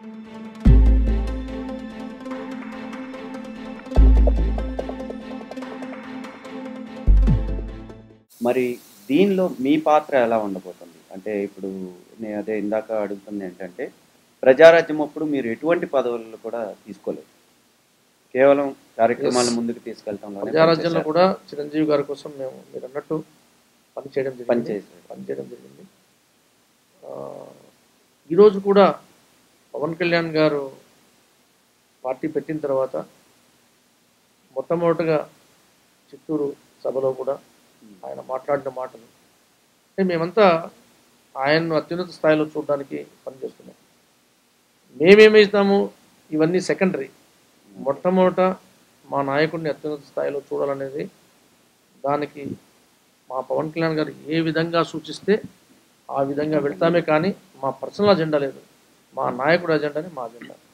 మరి దీనిలో మీ పాత్ర ఎలా ఉండబోతుంది అంటే ఇప్పుడు నేను అదే ఇందాక అడుగుతుంది ఏంటంటే ప్రజారాజ్యం అప్పుడు మీరు ఎటువంటి పదవులు కూడా తీసుకోలేదు కేవలం కార్యక్రమాలను Yes. ముందుకు తీసుకెళ్తాం ప్రజారాజ్యంలో కూడా చిరంజీవి గారి కోసం మేము మీరు అన్నట్టు పనిచేయడం జరిగింది పనిచేశారు. పనిచేయడం జరిగింది ఆ, ఈరోజు కూడా పవన్ కళ్యాణ్ గారు పార్టీ పెట్టిన తర్వాత మొట్టమొదటిగా చిత్తూరు సభలో కూడా ఆయన మాట్లాడిన మాటలు అంటే మేమంతా ఆయన్ను అత్యున్నత స్థాయిలో చూడడానికి పనిచేస్తున్నాం మేమేమిస్తాము ఇవన్నీ సెకండరీ మొట్టమొదట మా నాయకుడిని అత్యున్నత స్థాయిలో చూడాలనేది దానికి మా పవన్ కళ్యాణ్ గారు ఏ విధంగా సూచిస్తే ఆ విధంగా వెళ్తామే కానీ మా పర్సనల్ అజెండా లేదు మా నాయకుడి అజెండానే మా అజెండా